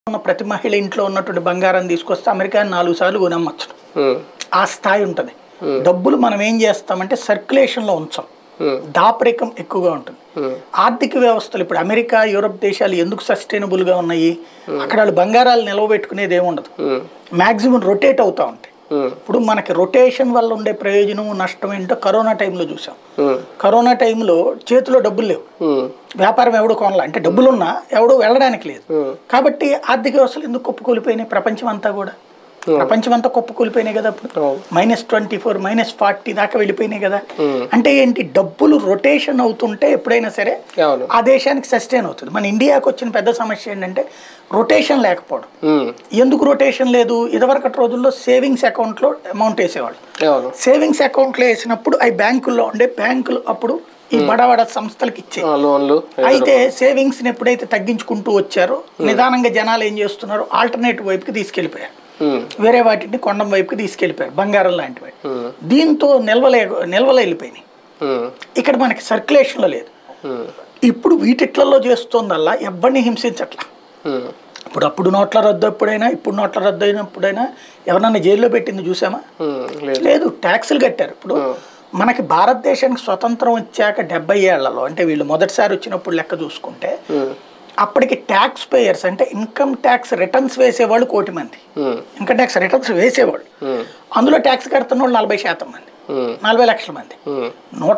ఉన్న ప్రతి మహిళ ఇంట్లో ఉన్నటువంటి బంగారం తీసుకొస్తే అమెరికా నాలుగు సార్లు కొనమ్మచ్చు ఉమ్, ఆ స్థాయి ఉంటుంది డబ్బులు మనం ఏం చేస్తామంటే సర్క్యులేషన్లో ఉంచాం ఉమ్, దాపరికం ఎక్కువగా ఉంటుంది ఉమ్, ఆర్థిక వ్యవస్థలు ఇప్పుడు అమెరికా యూరప్ దేశాలు ఎందుకు సస్టైనబుల్గా ఉన్నాయి అక్కడ వాళ్ళు బంగారాలు నిలవబెట్టుకునేది ఏముండదు ఉమ్, మ్యాక్సిమం రొటేట్ అవుతూ ఉంటాయి ఉమ్, ఇప్పుడు మనకి రొటేషన్ వల్ల ఉండే ప్రయోజనం నష్టం ఏంటో కరోనా టైంలో చూసాం ఉమ్, కరోనా టైంలో చేతిలో డబ్బులు లేవు ఉమ్, వ్యాపారం ఎవడు కొనలా అంటే డబ్బులున్నా ఎవడు వెళ్ళడానికి లేదు ఉమ్, కాబట్టి ఆర్థిక వ్యవస్థలు ఎందుకు కుప్పకూలిపోయినాయి ప్రపంచం అంతా కూడా ప్రపంచం అంతా కుప్పకూలిపోయినాయి కదా అప్పుడు అవును. Minus twenty four minus forty దాకా వెళ్ళిపోయినాయి కదా ఉమ్, అంటే ఏంటి డబ్బులు రొటేషన్ అవుతుంటే ఎప్పుడైనా సరే అవును ఆ దేశానికి సస్టైన్ అవుతుంది మన ఇండియాకి వచ్చిన పెద్ద సమస్య ఏంటంటే రొటేషన్ లేకపోవడం ఉమ్, ఎందుకు రొటేషన్ లేదు ఇదివరకటి రోజుల్లో సేవింగ్స్ అకౌంట్లో అమౌంట్ వేసేవాళ్ళు అవును సేవింగ్స్ అకౌంట్లో వేసినప్పుడు అవి బ్యాంకుల్లో ఉండే బ్యాంకులు అప్పుడు ఈ బడబడ సంస్థలకు ఇచ్చాయి ఆ, లోన్లు అయితే సేవింగ్స్ని ఎప్పుడైతే తగ్గించుకుంటూ వచ్చారో నిదానంగా జనాలు ఏం చేస్తున్నారు ఆల్టర్నేటివ్ వైపుకి తీసుకెళ్ళిపోయారు ఉమ్, వేరే వాటిని కొండం వైపుకి తీసుకెళ్ళిపోయారు బంగారం లాంటివి ఉమ్, దీంతో నిల్వలే నిల్వలు వెళ్ళిపోయినాయి ఉమ్, ఇక్కడ మనకి సర్క్యులేషన్లో లేదు ఉమ్, ఇప్పుడు వీటిట్లలో చేస్తోందల్లా ఎవరిని హింసించట్లా ఉమ్, ఇప్పుడు అప్పుడు నోట్ల రద్దు ఎప్పుడైనా ఇప్పుడు నోట్ల రద్దు అయినప్పుడైనా ఎవరన్నా జైల్లో పెట్టింది చూసామా ఉమ్, లేదు లేదు ట్యాక్సులు కట్టారు ఇప్పుడు మనకి భారతదేశానికి స్వతంత్రం వచ్చాక డెబ్బై ఏళ్లలో అంటే వీళ్ళు మొదటిసారి వచ్చినప్పుడు లెక్క చూసుకుంటే ఉమ్, అప్పటికి ట్యాక్స్ పేయర్స్ అంటే ఇన్కమ్ ట్యాక్స్ రిటర్న్స్ వేసేవాళ్ళు కోటి మంది ఉమ్, ఇన్కమ్ ట్యాక్స్ రిటర్న్స్ వేసేవాళ్ళు ఉమ్, అందులో ట్యాక్స్ కడుతున్న వాళ్ళు నలభై శాతం మంది ఉమ్, నలభై లక్షల మంది ఉమ్, నూట